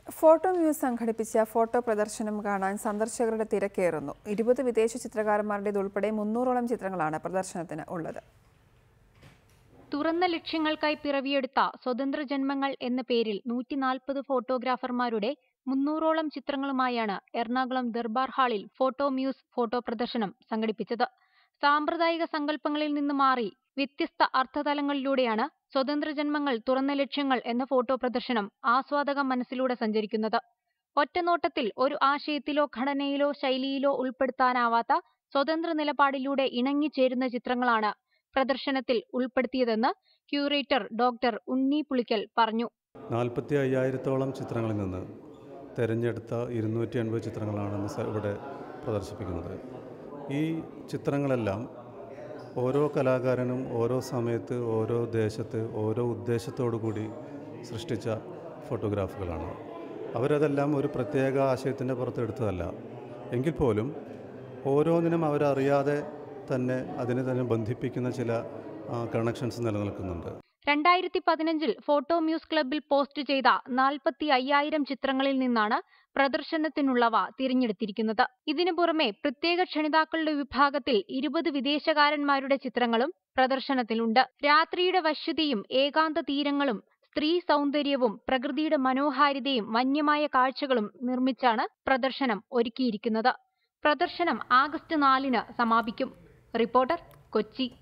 photo muse സംഘടിപ്പിച്ച photo പ്രദർശനം കാണാൻ സന്ദർശകരുടെ തിരക്കേറുന്നു ഇരുപത് വിദേശ ചിത്രകാരന്മാരുടേതുൾപ്പെടെ മുന്നൂറോളം ചിത്രങ്ങളാണ് പ്രദർശനത്തിന് ഉള്ളത് തുറന്ന ലക്ഷ്യങ്ങൾക്കായി പിറവിയെടുത്ത സ്വതന്ത്ര ജന്മങ്ങൾ എന്ന പേരിൽ നൂറ്റി നാൽപ്പത് ഫോട്ടോഗ്രാഫർമാരുടെ മുന്നൂറോളം ചിത്രങ്ങളുമായാണ് എറണാകുളം ദർബാർ ഹാളിൽ ഫോട്ടോ മ്യൂസ് ഫോട്ടോ പ്രദർശനം സംഘടിപ്പിച്ചത് സാമ്പ്രദായിക സങ്കല്പങ്ങളിൽ നിന്ന് മാറി വ്യത്യസ്ത അർത്ഥതലങ്ങളിലൂടെയാണ് സ്വതന്ത്ര ജന്മങ്ങൾ തുറന്ന ലക്ഷ്യങ്ങൾ എന്ന ഫോട്ടോ പ്രദർശനം ആസ്വാദക മനസ്സിലൂടെ സഞ്ചരിക്കുന്നത് ഒറ്റനോട്ടത്തിൽ ഒരു ആശയത്തിലോ ഘടനയിലോ ശൈലിയിലോ ഉൾപ്പെടുത്താനാവാത്ത സ്വതന്ത്ര നിലപാടിലൂടെ ഇണങ്ങിച്ചേരുന്ന ചിത്രങ്ങളാണ് പ്രദർശനത്തിൽ ഉൾപ്പെടുത്തിയതെന്ന് ക്യൂറേറ്റർ ഡോക്ടർ ഉണ്ണി പുളിക്കൽ പറഞ്ഞു നാൽപ്പത്തി അയ്യായിരത്തോളം ചിത്രങ്ങളിൽ നിന്ന് തിരഞ്ഞെടുത്ത ഇരുന്നൂറ്റി അൻപത് ചിത്രങ്ങളാണ് ഇന്ന് സ- ഇവിടെ പ്രദർശിപ്പിക്കുന്നത് ഈ ചിത്രങ്ങളെല്ലാം ഓരോ കലാകാരനും ഓരോ സമയത്ത് ഓരോ ദേശത്ത് ഓരോ ഉദ്ദേശത്തോടു കൂടി സൃഷ്ടിച്ച ഫോട്ടോഗ്രാഫുകളാണ് അവരതെല്ലാം ഒരു പ്രത്യേക ആശയത്തിൻ്റെ പുറത്തെടുത്തതല്ല എങ്കിൽ പോലും ഓരോന്നിനും അവരറിയാതെ തന്നെ അതിനെ തന്നെ ബന്ധിപ്പിക്കുന്ന ചില കണക്ഷൻസ് നിലനിൽക്കുന്നുണ്ട് രണ്ടായിരത്തി പതിനഞ്ചിൽ ഫോട്ടോ മ്യൂസ് ക്ലബിൽ പോസ്റ്റ് ചെയ്ത നാൽപ്പത്തി അയ്യായിരം ചിത്രങ്ങളിൽ നിന്നാണ് പ്രദർശനത്തിനുള്ളവ തിരഞ്ഞെടുത്തിരിക്കുന്നത് ഇതിനു പുറമെ പ്രത്യേക ക്ഷണിതാക്കളുടെ വിഭാഗത്തിൽ ഇരുപത് വിദേശകാരന്മാരുടെ ചിത്രങ്ങളും പ്രദർശനത്തിലുണ്ട് രാത്രിയുടെ വശ്യതയും ഏകാന്ത തീരങ്ങളും സ്ത്രീ സൗന്ദര്യവും പ്രകൃതിയുടെ മനോഹാരിതയും വന്യമായ കാഴ്ചകളും നിർമ്മിച്ചാണ് പ്രദർശനം ഒരുക്കിയിരിക്കുന്നത് പ്രദർശനം ആഗസ്റ്റ് നാലിന് സമാപിക്കും റിപ്പോർട്ടർ കൊച്ചി